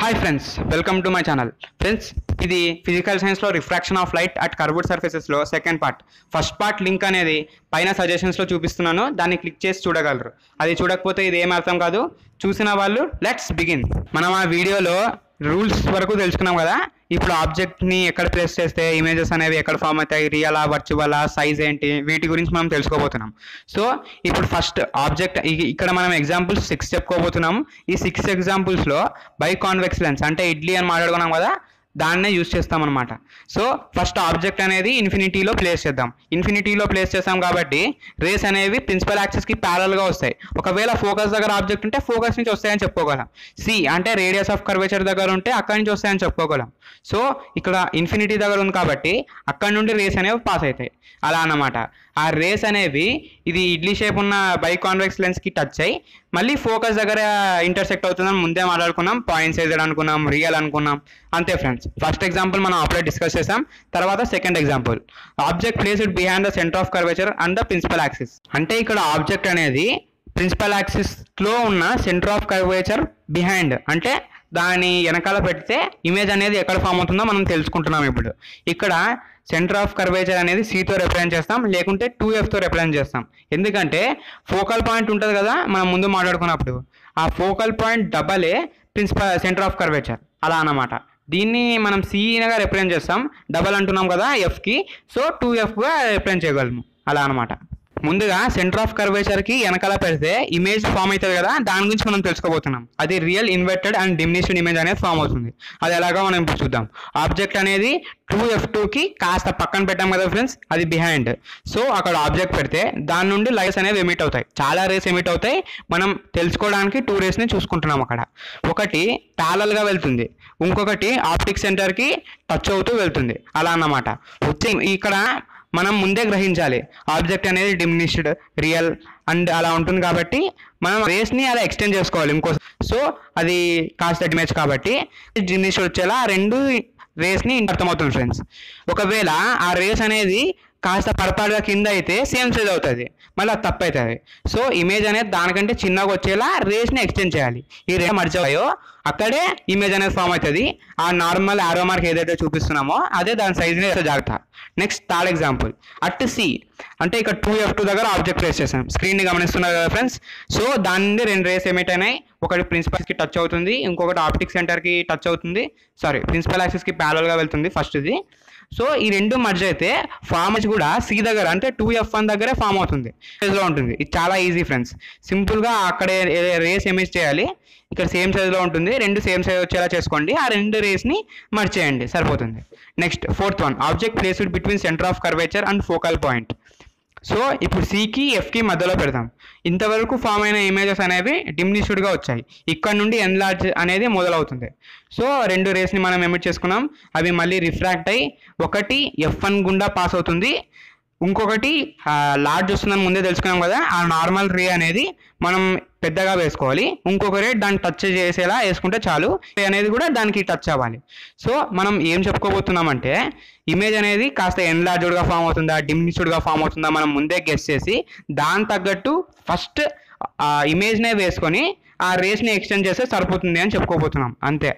hi friends welcome to my channel friends ఇది physical సైన్స్లో refraction of light at curved సర్ఫేసెస్లో second part first part link అనేది పైన సజెషన్స్లో చూపిస్తున్నాను దాన్ని క్లిక్ చేసి చూడగలరు అది చూడకపోతే ఇది ఏం అర్థం కాదు చూసిన వాళ్ళు లెట్స్ బిగిన్ మనం ఆ వీడియోలో రూల్స్ వరకు తెలుసుకున్నాం కదా ఇప్పుడు ఆబ్జెక్ట్ని ఎక్కడ ప్లేస్ చేస్తే ఇమేజెస్ అనేవి ఎక్కడ ఫామ్ అవుతాయి రియలా వర్చువలా సైజ్ ఏంటి వీటి గురించి మనం తెలుసుకోబోతున్నాం సో ఇప్పుడు ఫస్ట్ ఆబ్జెక్ట్ ఇక్కడ మనం ఎగ్జాంపుల్స్ సిక్స్ చెప్పుకోబోతున్నాం ఈ సిక్స్ ఎగ్జాంపుల్స్లో బై కాన్వెక్స్ లెన్స్ అంటే ఇడ్లీ అని మాట్లాడుకున్నాం కదా దాన్నే యూజ్ చేస్తాం అనమాట సో ఫస్ట్ ఆబ్జెక్ట్ అనేది ఇన్ఫినిటీలో ప్లేస్ చేద్దాం ఇన్ఫినిటీలో ప్లేస్ చేస్తాం కాబట్టి రేస్ అనేవి ప్రిన్సిపల్ యాక్సెస్కి ప్యారల్గా వస్తాయి ఒకవేళ ఫోకస్ దగ్గర ఆబ్జెక్ట్ ఉంటే ఫోకస్ నుంచి వస్తాయని చెప్పుకోగలం సి అంటే రేడియస్ ఆఫ్ కర్వేచర్ దగ్గర ఉంటే అక్కడి నుంచి వస్తాయని చెప్పుకోగలం సో ఇక్కడ ఇన్ఫినిటీ దగ్గర ఉంది కాబట్టి అక్కడ నుండి రేస్ అనేవి పాస్ అవుతాయి అలా అన్నమాట ఆ రేస్ అనేవి ఇది ఇడ్లీ షేప్ ఉన్న బై కాన్వెక్స్ లెన్స్కి టచ్ అయ్యి మళ్ళీ ఫోకస్ దగ్గర ఇంటర్సెక్ట్ అవుతుందని ముందే మాట్లాడుకున్నాం పాయింట్స్ వేసాడు అనుకున్నాం రియల్ అనుకున్నాం అంతే ఫ్రెండ్స్ ఫస్ట్ ఎగ్జాంపుల్ మనం అప్లై డిస్కస్ చేసాం తర్వాత second example object placed behind the centre of curvature and the principal axis అంటే ఇక్కడ ఆబ్జెక్ట్ అనేది ప్రిన్సిపల్ యాక్సిస్లో ఉన్న సెంటర్ ఆఫ్ కర్వేచర్ బిహైండ్ అంటే దాని వెనకాల పెడితే ఇమేజ్ అనేది ఎక్కడ ఫామ్ అవుతుందో మనం తెలుసుకుంటున్నాం ఇప్పుడు ఇక్కడ సెంటర్ ఆఫ్ కర్వేచర్ అనేది సితో రిప్రజెంట్ చేస్తాం లేకుంటే టూ ఎఫ్తో రిప్రజెంట్ చేస్తాం ఎందుకంటే ఫోకల్ పాయింట్ ఉంటుంది కదా మనం ముందు మాట్లాడుకున్నప్పుడు ఆ ఫోకల్ పాయింట్ డబలే ప్రిన్సిపల్ సెంటర్ ఆఫ్ కర్వేచర్ అలా అన్నమాట దీన్ని మనం సీనగా రిప్రజెంట్ చేస్తాం డబల్ అంటున్నాం కదా ఎఫ్కి సో టూ ఎఫ్గా రిప్రజెంట్ చేయగలము అలా అనమాట ముందుగా సెంటర్ ఆఫ్ కర్వేచర్కి వెనకాల పెడితే ఇమేజ్ ఫామ్ అవుతుంది కదా దాని గురించి మనం తెలుసుకోబోతున్నాం అది real inverted and diminished image అనేది ఫామ్ అవుతుంది అది ఎలాగో మనం ఇప్పుడు చూద్దాం ఆబ్జెక్ట్ అనేది టూ ఎఫ్ టూకి కాస్త పక్కన పెట్టాం కదా ఫ్రెండ్స్ అది బిహైండ్ సో అక్కడ ఆబ్జెక్ట్ పెడితే దాని నుండి లైట్స్ అనేవి ఎమిట్ అవుతాయి చాలా రేస్ ఎమిట్ అవుతాయి మనం తెలుసుకోవడానికి టూ రేస్ని చూసుకుంటున్నాం అక్కడ ఒకటి ప్యారల్గా వెళ్తుంది ఇంకొకటి ఆప్టిక్ సెంటర్కి టచ్ అవుతూ వెళ్తుంది అలా అన్నమాట వచ్చే ఇక్కడ మనం ముందే గ్రహించాలి ఆబ్జెక్ట్ అనేది డిమినిష్డ్ రియల్ అండ్ అలా ఉంటుంది కాబట్టి మనం రేస్ని అలా ఎక్స్టెండ్ చేసుకోవాలి ఇంకో సో అది కాస్త ఇమేజ్ కాబట్టి డిమినిష్డ్ వచ్చేలా ఆ రెండు రేస్ని అర్థమవుతుంది ఫ్రెండ్స్ ఒకవేళ ఆ రేస్ అనేది కాస్త పరపాటుగా కింద అయితే సేమ్ సైజ్ అవుతుంది మళ్ళీ అది తప్పు అవుతుంది సో ఇమేజ్ అనేది దానికంటే చిన్నగా వచ్చేలా రేస్ని ఎక్స్టెండ్ చేయాలి ఈ రే మర్చిపోయో అక్కడే ఇమేజ్ అనేది ఫామ్ అవుతుంది ఆ నార్మల్ ఆరో మార్క్ ఏదైతే చూపిస్తున్నామో అదే దాని సైజ్ని జాగ్రత్త next third example at C అంటే ఇక్కడ టూ ఎఫ్ టూ దగ్గర ఆబ్జెక్ట్ ప్లేస్ చేసాం స్క్రీన్ని గమనిస్తున్నారు కదా ఫ్రెండ్స్ సో దాని నుండి రెండు రేస్ ఏమిట్ అయినాయి ఒకటి ప్రిన్సిపల్స్కి టచ్ అవుతుంది ఇంకొకటి ఆప్టిక్ సెంటర్కి టచ్ అవుతుంది సారీ ప్రిన్సిపల్ యాక్సిస్కి ప్యారల్గా వెళ్తుంది ఫస్ట్ ఇది సో ఈ రెండు మర్జ్ అయితే ఫామ్ కూడా సి దగ్గర అంటే టూ ఎఫ్ వన్ దగ్గరే ఫామ్ అవుతుంది సైజ్లో ఉంటుంది ఇది చాలా ఈజీ ఫ్రెండ్స్ సింపుల్గా అక్కడే రేస్ ఎమేజ్ చేయాలి ఇక్కడ సేమ్ సైజ్లో ఉంటుంది రెండు సేమ్ సైజ్ వచ్చేలా చేసుకోండి ఆ రెండు రేస్ని మర్జ్ చేయండి సరిపోతుంది next fourth one object placed between centre of curvature and focal point so ఇప్పుడు సికి ఎఫ్కి మధ్యలో పెడతాం ఇంతవరకు ఫామ్ అయిన ఇమేజెస్ అనేవి డిమినిష్డ్గా వచ్చాయి ఇక్కడ నుండి ఎన్లార్జ్ అనేది మొదలవుతుంది సో రెండు రేస్ని మనం ఎమిట్ చేసుకున్నాం అవి మళ్ళీ రిఫ్రాక్ట్ అయ్యి ఒకటి ఎఫ్ వన్ గుండా పాస్ అవుతుంది ఇంకొకటి లార్జ్ వస్తుందని ముందే తెలుసుకున్నాం కదా ఆ నార్మల్ రే అనేది మనం పెద్దగా వేసుకోవాలి ఇంకొక రే దాన్ని టచ్ చేసేలా వేసుకుంటే చాలు రే అనేది కూడా దానికి టచ్ అవ్వాలి సో మనం ఏం చెప్పుకోబోతున్నామంటే ఇమేజ్ అనేది కాస్త ఎన్లార్జ్డ్గా ఫామ్ అవుతుందా డిమినిష్డ్గా ఫామ్ అవుతుందా మనం ముందే గెస్ చేసి దాని తగ్గట్టు ఫస్ట్ ఆ ఇమేజ్నే వేసుకొని ఆ రేస్ని ఎక్స్టెండ్ చేస్తే సరిపోతుంది అని చెప్పుకోబోతున్నాం అంతే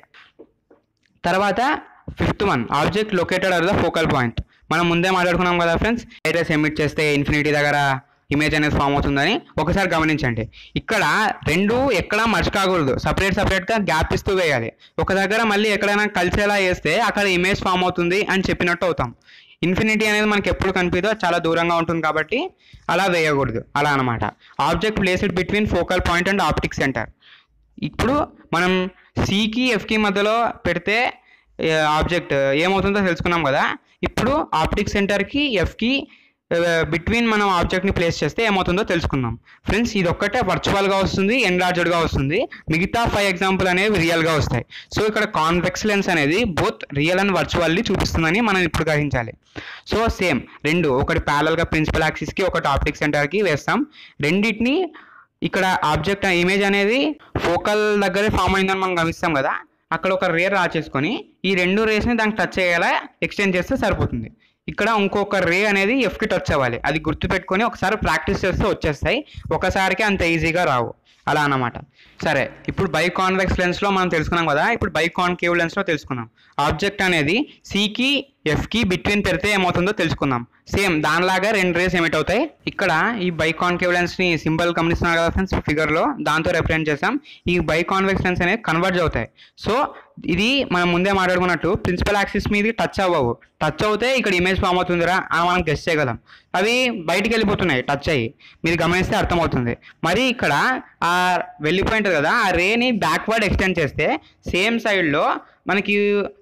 తర్వాత fifth one object located at the focal point మనం ముందే మాట్లాడుకున్నాం కదా ఫ్రెండ్స్ ఏరియస్ ఎమిట్ చేస్తే ఇన్ఫినిటీ దగ్గర ఇమేజ్ అనేది ఫామ్ అవుతుందని ఒకసారి గమనించండి ఇక్కడ రెండు ఎక్కడ మర్చ్ కాకూడదు సపరేట్ సపరేట్గా గ్యాప్ ఇస్తూ వేయాలి ఒక దగ్గర మళ్ళీ ఎక్కడైనా కలిసేలా వేస్తే అక్కడ ఇమేజ్ ఫామ్ అవుతుంది అని చెప్పినట్టు అవుతాం ఇన్ఫినిటీ అనేది మనకి ఎప్పుడు కనిపిదో చాలా దూరంగా ఉంటుంది కాబట్టి అలా వేయకూడదు అలా అనమాట object placed between focal point and optic centre ఇప్పుడు మనం సికి ఎఫ్కి మధ్యలో పెడితే ఆబ్జెక్ట్ ఏమవుతుందో తెలుసుకున్నాం కదా ఇప్పుడు ఆప్టిక్ సెంటర్కి ఎఫ్కి బిట్వీన్ మనం ఆబ్జెక్ట్ని ప్లేస్ చేస్తే ఏమవుతుందో తెలుసుకుందాం ఫ్రెండ్స్ ఇది ఒక్కటే వర్చువల్గా వస్తుంది ఎన్లార్జ్డ్గా వస్తుంది మిగతా ఫైవ్ ఎగ్జాంపుల్ అనేవి రియల్గా వస్తాయి సో ఇక్కడ కాన్వెక్స్ లెన్స్ అనేది బోత్ రియల్ అండ్ వర్చువల్లీ చూపిస్తుందని మనం ఇప్పుడు గ్రహించాలి సో సేమ్ రెండు ఒకటి ప్యారల్గా ప్రిన్సిపల్ యాక్సిస్కి ఒకటి ఆప్టిక్ సెంటర్కి వేస్తాం రెండింటిని ఇక్కడ ఆబ్జెక్ట్ ఇమేజ్ అనేది ఫోకల్ దగ్గరే ఫామ్ అయిందని మనం గమనిస్తాం కదా అక్కడ ఒక రేర్ రా చేసుకొని ఈ రెండు రేస్ని దానికి టచ్ అయ్యేలా ఎక్స్టెండ్ చేస్తే సరిపోతుంది ఇక్కడ ఇంకొక రే అనేది ఎఫ్కి టచ్ అవ్వాలి అది గుర్తుపెట్టుకొని ఒకసారి ప్రాక్టీస్ చేస్తే వచ్చేస్తాయి ఒకసారికి అంత ఈజీగా రావు అలా అన్నమాట సరే ఇప్పుడు బై కాన్వెక్స్ లెన్స్లో మనం తెలుసుకున్నాం కదా ఇప్పుడు బై కాన్కేవ్ లెన్స్లో తెలుసుకుందాం ఆబ్జెక్ట్ అనేది సికి ఎఫ్కి బిట్వీన్ పెడితే ఏమవుతుందో తెలుసుకుందాం సేమ్ దానిలాగా రెండు రేస్ ఎమిట్ అవుతాయి ఇక్కడ ఈ బై కాన్కేవ్ లెన్స్ని సింబల్ గమనిస్తున్నారు కదా ఫ్రెండ్స్ ఫిగర్లో దాంతో రిప్రజెంట్ చేసాం ఈ బై కాన్వెక్స్ లెన్స్ అనేవి కన్వర్జ్ అవుతాయి సో ఇది మనం ముందే మాట్లాడుకున్నట్టు ప్రిన్సిపల్ యాక్సిస్ మీద టచ్ అవ్వవు టచ్ అవుతే ఇక్కడ ఇమేజ్ ఫామ్ అవుతుందిరా అని మనం గెస్ట్ చేయగలం అవి బయటికి వెళ్ళిపోతున్నాయి టచ్ అయ్యి మీరు గమనిస్తే అర్థమవుతుంది మరి ఇక్కడ ఆ వెళ్ళిపోయింటుంది కదా ఆ రేని బ్యాక్వర్డ్ ఎక్స్టెండ్ చేస్తే సేమ్ సైడ్లో మనకి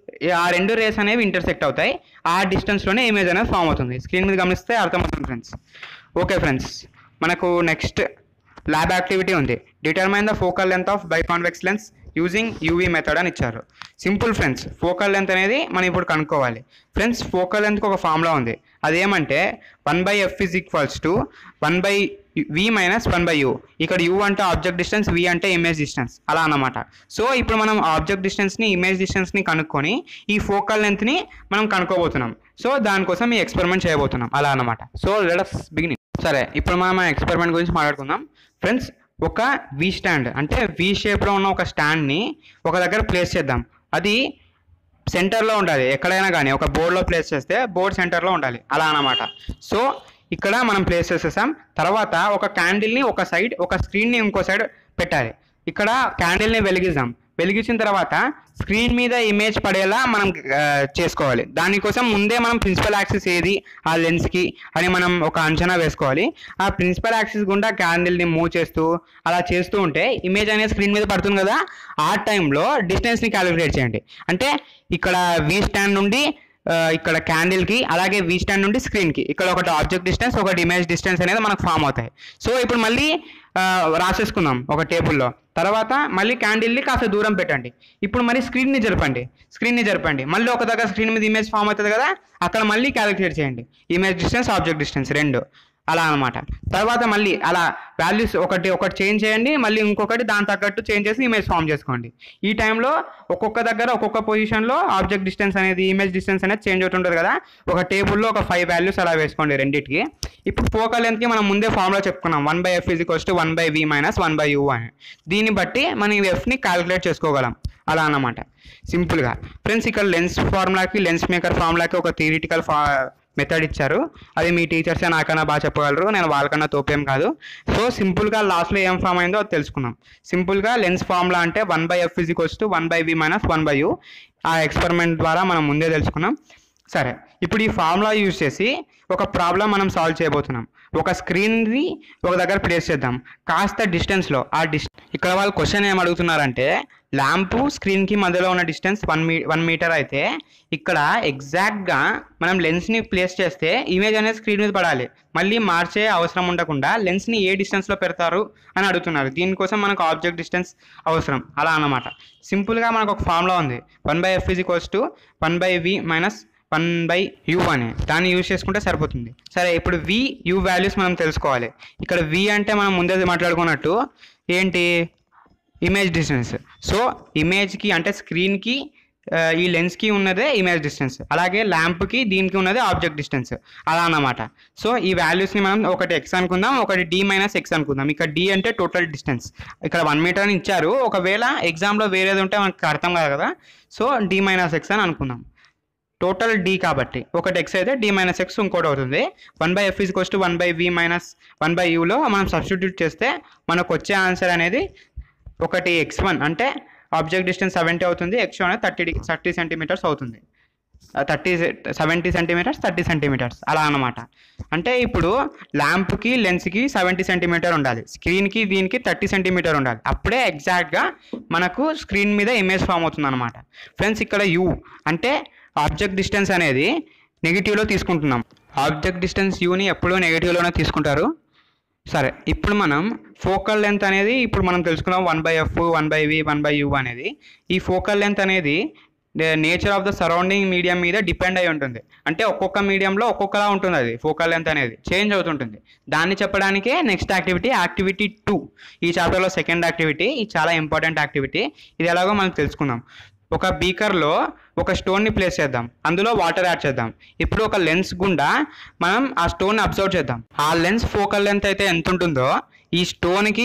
ఆ రెండు రేస్ అనేవి ఇంటర్సెక్ట్ అవుతాయి ఆ డిస్టెన్స్లోనే ఇమేజ్ అనేది ఫామ్ అవుతుంది స్క్రీన్ మీద గమనిస్తే అర్థమవుతుంది ఫ్రెండ్స్ ఓకే ఫ్రెండ్స్ మనకు నెక్స్ట్ ల్యాబ్ యాక్టివిటీ ఉంది determine the focal length of biconvex lens using UV method అని ఇచ్చారు సింపుల్ ఫ్రెండ్స్ ఫోకల్ లెంత్ అనేది మనం ఇప్పుడు కనుక్కోవాలి ఫ్రెండ్స్ ఫోకల్ లెంత్కి ఒక ఫార్ములా ఉంది అదేమంటే one by F is equals to one by V minus one by U ఇక్కడ యూ అంటే ఆబ్జెక్ట్ డిస్టెన్స్ వి అంటే ఇమేజ్ డిస్టెన్స్ అలా అన్నమాట సో ఇప్పుడు మనం ఆబ్జెక్ట్ డిస్టెన్స్ని ఇమేజ్ డిస్టెన్స్ని కనుక్కొని ఈ ఫోకల్ లెంత్ని మనం కనుక్కోబోతున్నాం సో దానికోసం ఈ ఎక్స్పెరిమెంట్ చేయబోతున్నాం అలా అన్నమాట సో లెటస్ బిగినింగ్ సరే ఇప్పుడు మనం మన ఎక్స్పెరిమెంట్ గురించి మాట్లాడుకుందాం ఫ్రెండ్స్ ఒక వి స్టాండ్ అంటే వి షేప్లో ఉన్న ఒక స్టాండ్ని ఒక దగ్గర ప్లేస్ చేద్దాం అది సెంటర్లో ఉండాలి ఎక్కడైనా కానీ ఒక బోర్డ్లో ప్లేస్ చేస్తే బోర్డ్ సెంటర్లో ఉండాలి అలా అన్నమాట సో ఇక్కడ మనం ప్లేస్ చేసేసాం తర్వాత ఒక క్యాండిల్ని ఒక సైడ్ ఒక స్క్రీన్ని ఇంకో సైడ్ పెట్టాలి ఇక్కడ క్యాండిల్ని వెలిగిద్దాం వెలిగించిన తర్వాత స్క్రీన్ మీద ఇమేజ్ పడేలా మనం ఆ, చేసుకోవాలి దానికోసం ముందే మనం ప్రిన్సిపల్ యాక్సిస్ ఏది ఆ లెన్స్కి అని మనం ఒక అంచనా వేసుకోవాలి ఆ ప్రిన్సిపల్ యాక్సిస్ గుండా క్యాండిల్ని మూవ్ చేస్తూ అలా చేస్తూ ఉంటే ఇమేజ్ అనేది స్క్రీన్ మీద పడుతుంది కదా ఆ టైంలో డిస్టెన్స్ని క్యాలిక్యులేట్ చేయండి అంటే ఇక్కడ వి స్టాండ్ నుండి ఆ, ఇక్కడ క్యాండిల్కి అలాగే వి స్టాండ్ నుండి స్క్రీన్కి ఇక్కడ ఒకటి ఆబ్జెక్ట్ డిస్టెన్స్ ఒకటి ఇమేజ్ డిస్టెన్స్ అనేది మనకు ఫామ్ అవుతాయి సో ఇప్పుడు మళ్ళీ ఆ, రాసేసుకుందాం ఒక టేబుల్లో తర్వాత మళ్ళీ క్యాండిల్ని కాస్త దూరం పెట్టండి ఇప్పుడు మరి స్క్రీన్ని జరపండి స్క్రీన్ని జరపండి మళ్ళీ ఒక దగ్గర స్క్రీన్ మీద ఇమేజ్ ఫామ్ అవుతుంది కదా అక్కడ మళ్ళీ క్యాలిక్యులేట్ చేయండి ఇమేజ్ డిస్టెన్స్ ఆబ్జెక్ట్ డిస్టెన్స్ రెండు అలా అనమాట తర్వాత మళ్ళీ అలా వాల్యూస్ ఒకటి ఒకటి చేంజ్ చేయండి మళ్ళీ ఇంకొకటి దాని తగ్గట్టు చేంజ్ చేసి ఇమేజ్ ఫామ్ చేసుకోండి ఈ టైంలో ఒక్కొక్క దగ్గర ఒక్కొక్క పొజిషన్లో ఆబ్జెక్ట్ డిస్టెన్స్ అనేది ఇమేజ్ డిస్టెన్స్ అనేది చేంజ్ అవుతుంటుంది కదా ఒక టేబుల్లో ఒక ఫైవ్ వాల్యూస్ అలా వేసుకోండి రెండింటికి ఇప్పుడు ఫోకల్ లెంత్కి మనం ముందే ఫార్ములా చెప్పుకున్నాం one by F is to one by V minus one by U అని దీన్ని బట్టి మనం ఈ ఎఫ్ని క్యాలిక్యులేట్ చేసుకోగలం అలా అన్నమాట సింపుల్గా ఫ్రెండ్స్ ఇక్కడ లెన్స్ ఫార్ములాకి లెన్స్ మేకర్ ఫార్ములాకి ఒక థియరిటికల్ ఫా మెథడ్ ఇచ్చారు అది మీ టీచర్సే నాకన్నా బాగా చెప్పగలరు నేను వాళ్ళకన్నా తోపేం కాదు సో సింపుల్గా లాస్ట్లో ఏం ఫామ్ అయిందో అది తెలుసుకుందాం సింపుల్గా లెన్స్ ఫార్ములా అంటే one by F is to one by V minus one by U ఆ ఎక్స్పెరిమెంట్ ద్వారా మనం ముందే తెలుసుకున్నాం సరే ఇప్పుడు ఈ ఫార్ములా యూజ్ చేసి ఒక ప్రాబ్లం మనం సాల్వ్ చేయబోతున్నాం ఒక స్క్రీన్ని ఒక దగ్గర ప్లేస్ చేద్దాం కాస్త డిస్టెన్స్లో ఆ డిస్ ఇక్కడ వాళ్ళు క్వశ్చన్ ఏం అడుగుతున్నారంటే ల్యాంపు స్క్రీన్కి మధ్యలో ఉన్న డిస్టెన్స్ వన్ మీ వన్ మీటర్ అయితే ఇక్కడ ఎగ్జాక్ట్గా మనం లెన్స్ని ప్లేస్ చేస్తే ఇమేజ్ అనేది స్క్రీన్ మీద పడాలి మళ్ళీ మార్చే అవసరం ఉండకుండా లెన్స్ని ఏ డిస్టెన్స్లో పెడతారు అని అడుగుతున్నారు దీనికోసం మనకు ఆబ్జెక్ట్ డిస్టెన్స్ అవసరం అలా అన్నమాట సింపుల్గా మనకు ఒక ఫార్ములా ఉంది one by F is equals to one by V minus one by U అని దాన్ని యూజ్ చేసుకుంటే సరిపోతుంది సరే ఇప్పుడు వి యూ వాల్యూస్ మనం తెలుసుకోవాలి ఇక్కడ వి అంటే మనం ముందే మాట్లాడుకున్నట్టు ఏంటి ఇమేజ్ డిస్టెన్స్ సో ఇమేజ్కి అంటే స్క్రీన్కి ఈ లెన్స్కి ఉన్నదే ఇమేజ్ డిస్టెన్స్ అలాగే ల్యాంప్కి దీనికి ఉన్నదే ఆబ్జెక్ట్ డిస్టెన్స్ అలా అన్నమాట సో ఈ వాల్యూస్ని మనం ఒకటి ఎక్స్ అనుకుందాం ఒకటి డి మైనస్ ఎక్స్ అనుకుందాం ఇక్కడ డి అంటే టోటల్ డిస్టెన్స్ ఇక్కడ వన్ మీటర్ అని ఇచ్చారు ఒకవేళ ఎగ్జామ్లో వేరేది ఉంటే మనకు అర్థం కాదు కదా సో డి మైనస్ ఎక్స్ అని అనుకుందాం టోటల్ డి కాబట్టి ఒకటి ఎక్స్ అయితే డి మైనస్ ఎక్స్ ఇంకోటి అవుతుంది వన్ బై ఎఫ్ ఈజ్ కోస్ట్ one by V minus one by యూలో మనం సబ్స్టిట్యూట్ చేస్తే మనకు వచ్చే ఆన్సర్ అనేది ఒకటి ఎక్స్ వన్ అంటే ఆబ్జెక్ట్ డిస్టెన్స్ సెవెంటీ అవుతుంది ఎక్స్ అనేది థర్టీ థర్టీ సెంటీమీటర్స్ అవుతుంది thirty seventy centimetres thirty centimetres అలా అన్నమాట అంటే ఇప్పుడు ల్యాంప్కి లెన్స్కి సెవెంటీ సెంటీమీటర్ ఉండాలి స్క్రీన్కి దీనికి థర్టీ సెంటీమీటర్ ఉండాలి అప్పుడే ఎగ్జాక్ట్గా మనకు స్క్రీన్ మీద ఇమేజ్ ఫామ్ అవుతుంది అనమాట ఫ్రెండ్స్ ఇక్కడ యూ అంటే ఆబ్జెక్ట్ డిస్టెన్స్ అనేది నెగిటివ్లో తీసుకుంటున్నాం ఆబ్జెక్ట్ డిస్టెన్స్ యూని ఎప్పుడూ నెగిటివ్లోనే తీసుకుంటారు సరే ఇప్పుడు మనం ఫోకల్ లెంత్ అనేది ఇప్పుడు మనం తెలుసుకున్నాం one by F one by V one by U అనేది ఈ ఫోకల్ లెంత్ అనేది nature of the surrounding medium మీద డిపెండ్ అయి ఉంటుంది అంటే ఒక్కొక్క మీడియంలో ఒక్కొక్కలా ఉంటుంది అది ఫోకల్ లెంత్ అనేది చేంజ్ అవుతుంటుంది దాన్ని చెప్పడానికే నెక్స్ట్ యాక్టివిటీ యాక్టివిటీ టూ ఈ చాప్టర్లో సెకండ్ యాక్టివిటీ ఇది చాలా ఇంపార్టెంట్ యాక్టివిటీ ఇది ఎలాగో మనం తెలుసుకుందాం ఒక బీకర్లో ఒక స్టోన్ని ప్లేస్ చేద్దాం అందులో వాటర్ యాడ్ చేద్దాం ఇప్పుడు ఒక లెన్స్ గుండా మనం ఆ స్టోన్ అబ్జర్వ్ చేద్దాం ఆ లెన్స్ ఫోకల్ లెంత్ అయితే ఎంత ఉంటుందో ఈ స్టోన్కి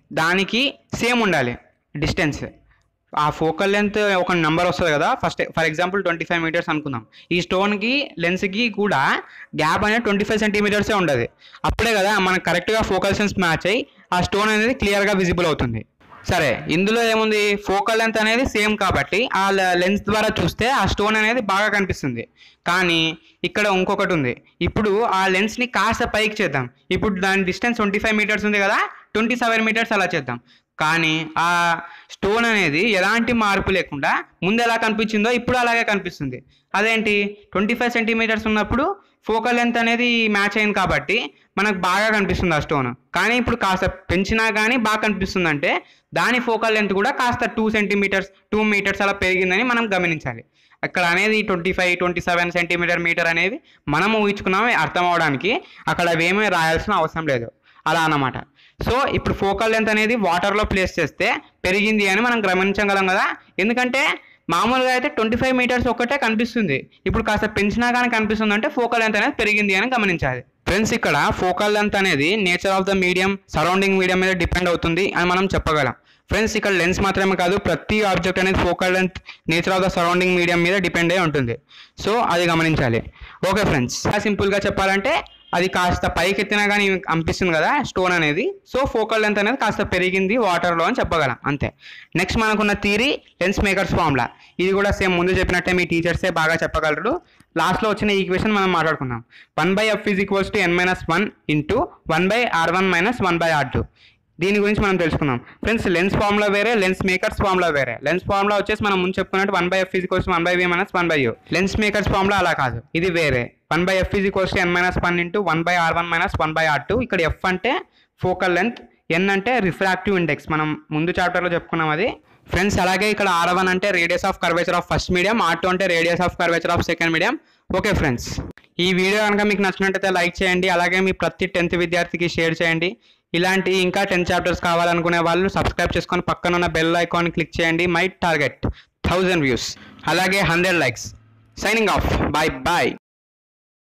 దానికి సేమ్ ఉండాలి డిస్టెన్స్ ఆ ఫోకల్ లెంత్ ఒక నెంబర్ వస్తుంది కదా first for example twenty five metres అనుకుందాం ఈ స్టోన్కి లెన్స్కి కూడా గ్యాప్ అనేది ట్వంటీ ఫైవ్ సెంటీమీటర్సే ఉండదు అప్పుడే కదా మనకు కరెక్ట్గా ఫోకల్ సెన్స్ మ్యాచ్ అయ్యి ఆ స్టోన్ అనేది క్లియర్గా విజిబుల్ అవుతుంది సరే ఇందులో ఏముంది ఫోకల్ లెంత్ అనేది సేమ్ కాబట్టి ఆ లెన్స్ ద్వారా చూస్తే ఆ స్టోన్ అనేది బాగా కనిపిస్తుంది కానీ ఇక్కడ ఇంకొకటి ఉంది ఇప్పుడు ఆ లెన్స్ని కాస్త పైకి చేద్దాం ఇప్పుడు దాని డిస్టెన్స్ ట్వంటీ ఫైవ్ మీటర్స్ ఉంది కదా ట్వంటీ సెవెన్ మీటర్స్ అలా చేద్దాం కానీ ఆ స్టోన్ అనేది ఎలాంటి మార్పు లేకుండా ముందు ఎలా కనిపించిందో ఇప్పుడు అలాగే కనిపిస్తుంది అదేంటి ట్వంటీ ఫైవ్ సెంటీమీటర్స్ ఉన్నప్పుడు ఫోకల్ లెంత్ అనేది మ్యాచ్ అయింది కాబట్టి మనకు బాగా కనిపిస్తుంది ఆ స్టోన్ కానీ ఇప్పుడు కాస్త పెంచినా కానీ బాగా కనిపిస్తుంది అంటే దాని ఫోకల్ లెంత్ కూడా కాస్త టూ సెంటీమీటర్స్ టూ మీటర్స్ అలా పెరిగిందని మనం గమనించాలి అక్కడ అనేది twenty five twenty seven centimetre metre అనేది మనం ఊహించుకున్నాం అర్థం అవడానికి అక్కడ అవేమీ రాయాల్సిన అవసరం లేదు అలా అన్నమాట సో ఇప్పుడు ఫోకల్ లెంత్ అనేది వాటర్లో ప్లేస్ చేస్తే పెరిగింది అని మనం గమనించగలం కదా ఎందుకంటే మామూలుగా అయితే ట్వంటీ ఫైవ్ మీటర్స్ ఒక్కటే కనిపిస్తుంది ఇప్పుడు కాస్త పెంచినా కానీ కనిపిస్తుంది అంటే ఫోకల్ లెంత్ అనేది పెరిగింది అని గమనించాలి ఫ్రెండ్స్ ఇక్కడ ఫోకల్ లెంత్ అనేది nature of the medium surrounding medium మీద డిపెండ్ అవుతుంది అని మనం చెప్పగలం ఫ్రెండ్స్ ఇక్కడ లెన్స్ మాత్రమే కాదు ప్రతి ఆబ్జెక్ట్ అనేది focal length nature of the surrounding medium మీద డిపెండ్ అయి ఉంటుంది సో అది గమనించాలి ఓకే ఫ్రెండ్స్ సింపుల్గా చెప్పాలంటే అది కాస్త పైకి ఎత్తినా కానీ అనిపిస్తుంది కదా స్టోన్ అనేది సో ఫోకల్ లెంత్ అనేది కాస్త పెరిగింది వాటర్లో అని చెప్పగలం అంతే నెక్స్ట్ మనకున్న థీరీ లెన్స్ మేకర్స్ ఫార్ములా ఇది కూడా సేమ్ ముందు చెప్పినట్టే మీ టీచర్సే బాగా చెప్పగలరు లాస్ట్లో వచ్చిన ఈక్వేషన్ మనం మాట్లాడుకుందాం one by F is equals to N minus one into one by R one minus one by R two దీని గురించి మనం తెలుసుకుందాం ఫ్రెండ్స్ లెన్స్ ఫార్ములా వేరే లెన్స్ మేకర్స్ ఫార్ములా వేరే లెన్స్ ఫార్ములా వచ్చేసి మనం ముందు చెప్పుకున్నట్టు one by F is equals one by V minus one by U lens makers formula అలా కాదు ఇది వేరే one by F is equals to N minus one into one by R one minus one by R two ఇక్కడ F అంటే focal length N అంటే refractive index మనం ముందు చాప్టర్లో చెప్పుకున్నాం అది ఫ్రెండ్స్ అలాగే ఇక్కడ ఆర్ వన్ అంటే radius of curvature of first medium R two అంటే radius of curvature of second medium okay friends ఈ వీడియో కనుక మీకు నచ్చినట్టయితే లైక్ చేయండి అలాగే మీ ప్రతి టెన్త్ విద్యార్థికి షేర్ చేయండి ఇలాంటి ఇంకా టెన్ చాప్టర్స్ కావాలనుకునే వాళ్ళు సబ్స్క్రైబ్ చేసుకొని పక్కన ఉన్న బెల్ ఐకాన్ క్లిక్ చేయండి మై టార్గెట్ థౌజండ్ వ్యూస్ అలాగే hundred likes signing off bye bye